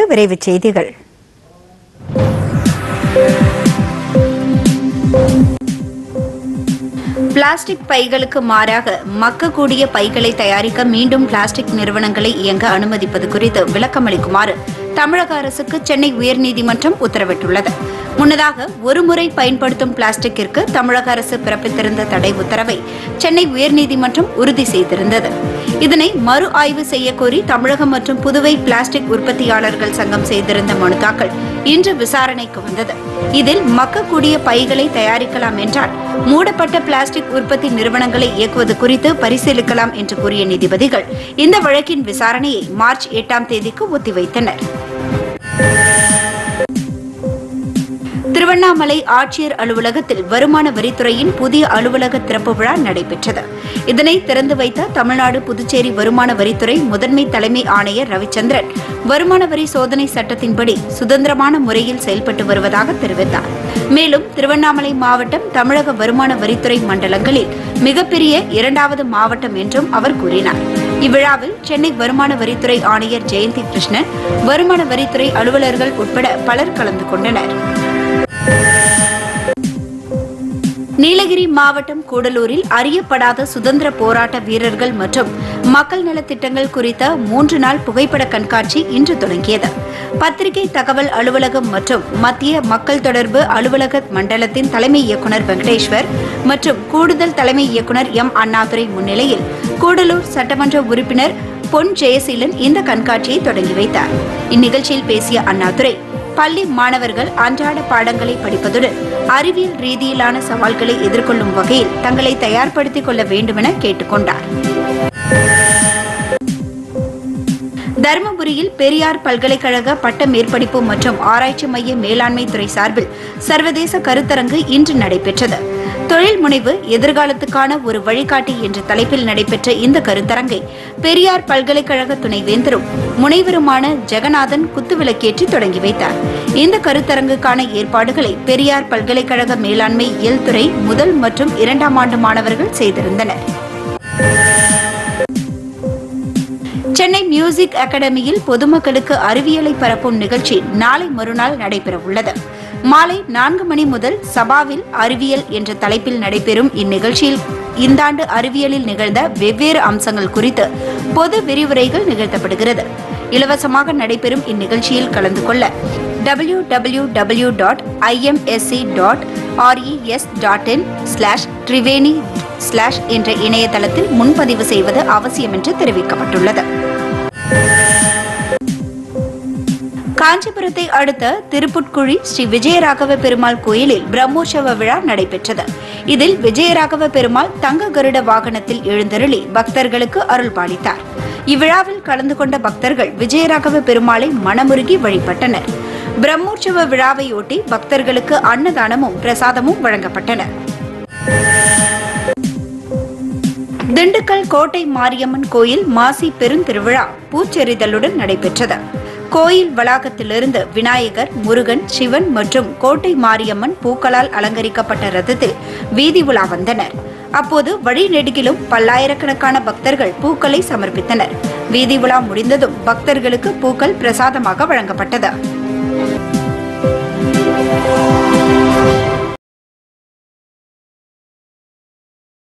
தொடர்வது விரைவுச் செய்திகள் பிளாஸ்டிக் பைகளுக்கு மாறாக மக்கக்கூடிய பைகளை தயாரிக்க மீண்டும் பிளாஸ்டிக் நிறுவனங்களை இயங்க அனுமதிப்பது குறித்து விளக்கமளிக்குமாறு தமிழக அரசுக்கு சென்னை உயர்நீதிமன்றம் உத்தரவிட்டுள்ளது முன்னதாக ஒருமுறை பயன்படுத்தும் பிளாஸ்டிக்கிற்கு தமிழக அரசு பிறப்பித்திருந்த தடை உத்தரவை சென்னை உயர்நீதிமன்றம் உறுதி செய்திருந்தது இதனை மறு ஆய்வு செய்யக்கோரி தமிழகம் மற்றும் புதுவை பிளாஸ்டிக் உற்பத்தியாளர்கள் சங்கம் செய்திருந்த மனு தாக்கல் இன்று விசாரணைக்கு வந்தது இதில் மக்கக்கூடிய பைகளை தயாரிக்கலாம் என்றால் மூடப்பட்ட பிளாஸ்டிக் உற்பத்தி நிறுவனங்களை இயக்குவது குறித்து பரிசீலிக்கலாம் என்று கூறிய நீதிபதிகள் இந்த வழக்கின் விசாரணையை மார்ச் எட்டாம் தேதிக்கு ஒத்திவைத்தனர் திருவண்ணாமலை ஆட்சியர் அலுவலகத்தில் வருமான வரித்துறையின் புதிய அலுவலக திறப்பு விழா நடைபெற்றது இதனை திறந்து வைத்த தமிழ்நாடு புதுச்சேரி வருமான வரித்துறை முதன்மை தலைமை ஆணையர் ரவிச்சந்திரன் வருமான வரி சோதனை சட்டத்தின்படி சுதந்திரமான முறையில் செயல்பட்டு வருவதாக தெரிவித்தார் மேலும் திருவண்ணாமலை மாவட்டம் தமிழக வருமான வரித்துறை மண்டலங்களில் மிகப்பெரிய இரண்டாவது மாவட்டம் என்றும் அவர் கூறினார் இவ்விழாவில் சென்னை வருமான வரித்துறை ஆணையர் ஜெயந்தி கிருஷ்ணன் வருமான வரித்துறை அலுவலர்கள் உட்பட பலர் கலந்து கொண்டனர் நீலகிரி மாவட்டம் கூடலூரில் அறியப்படாத சுதந்திர போராட்ட வீரர்கள் மற்றும் மக்கள் நலத்திட்டங்கள் குறித்த மூன்று நாள் புகைப்பட கண்காட்சி இன்று தொடங்கியது பத்திரிகை தகவல் அலுவலகம் மற்றும் மத்திய மக்கள் தொடர்பு அலுவலக மண்டலத்தின் தலைமை இயக்குநர் வெங்கடேஸ்வர் மற்றும் கூடுதல் தலைமை இயக்குநர் எம் அண்ணாதுரை முன்னிலையில் கூடலூர் சட்டமன்ற உறுப்பினர் பொன் ஜெயசீலன் இந்த கண்காட்சியை தொடங்கி வைத்தார் இந்நிகழ்ச்சியில் பேசிய அண்ணாதுரை பள்ளி மாணவர்கள் அன்றாட பாடங்களை படிப்பதுடன் அறிவியல் ரீதியிலான சவால்களை எதிர்கொள்ளும் வகையில் தங்களை தயார்படுத்திக் கொள்ள வேண்டுமென கேட்டுக்கொண்டார் தருமபுரியில் பெரியார் பல்கலைக்கழக பட்ட மேற்படிப்பு மற்றும் ஆராய்ச்சி மைய மேலாண்மை துறை சார்பில் சர்வதேச கருத்தரங்கு இன்று நடைபெற்றது தொழில் முனைவு எதிர்காலத்துக்கான ஒரு வழிகாட்டி என்ற தலைப்பில் நடைபெற்ற இந்த கருத்தரங்கை பெரியார் பல்கலைக்கழக துணைவேந்தரும் முனைவருமான ஜெகநாதன் குத்துவிளக்கேற்றி தொடங்கி வைத்தார் இந்த கருத்தரங்குக்கான ஏற்பாடுகளை பெரியார் பல்கலைக்கழக மேலாண்மை இயல் துறை முதல் மற்றும் இரண்டாம் ஆண்டு மாணவர்கள் செய்திருந்தனர் சென்னை மியூசிக் அகாடமியில் பொதுமக்களுக்கு அறிவியலை பரப்பும் நிகழ்ச்சி நாளை மறுநாள் நடைபெறவுள்ளது மாலை நான்கு மணி முதல் சபாவில் அறிவியல் என்ற தலைப்பில் நடைபெறும் இந்நிகழ்ச்சியில் இந்த ஆண்டு அறிவியலில் நிகழ்ந்த வெவ்வேறு அம்சங்கள் குறித்து பொது விரிவுரைகள் நிகழ்த்தப்படுகிறது இலவசமாக நடைபெறும் இந்நிகழ்ச்சியில் கலந்து கொள்ள W W W dot IMSC dot RES dot in slash Triveni slash என்ற இணையதளத்தில் முன்பதிவு செய்வது அவசியம் என்று தெரிவிக்கப்பட்டுள்ளது காஞ்சிபுரத்தை அடுத்த திருப்புட்குழி ஸ்ரீ விஜயராகவ பெருமாள் கோயிலில் பிரம்மோற்சவ விழா நடைபெற்றது இதில் விஜயராகவ பெருமாள் தங்க கருட வாகனத்தில் எழுந்தருளி பக்தர்களுக்கு அருள் பாலித்தார் இவ்விழாவில் கலந்து கொண்ட பக்தர்கள் விஜயராகவ பெருமாளை மனமுருகி வழிபட்டனர் பிரம்மோற்சவ விழாவையொட்டி பக்தர்களுக்கு அன்னதானமும் பிரசாதமும் வழங்கப்பட்டன திண்டுக்கல் கோட்டை மாரியம்மன் கோயில் மாசி பெருந்திருவிழா பூச்செறிதலுடன் நடைபெற்றது கோயில் வளாகத்திலிருந்து விநாயகர் முருகன் சிவன் மற்றும் கோட்டை மாரியம்மன் பூக்களால் அலங்கரிக்கப்பட்ட ரதத்தில் வீதி உலா வந்தனர் அப்போது வழி நெடுகிலும் பல்லாயிரக்கணக்கான பக்தர்கள் பூக்களை சமர்ப்பித்தனர் வீதி உலா முடிந்ததும் பக்தர்களுக்கு பூக்கள் பிரசாதமாக வழங்கப்பட்டது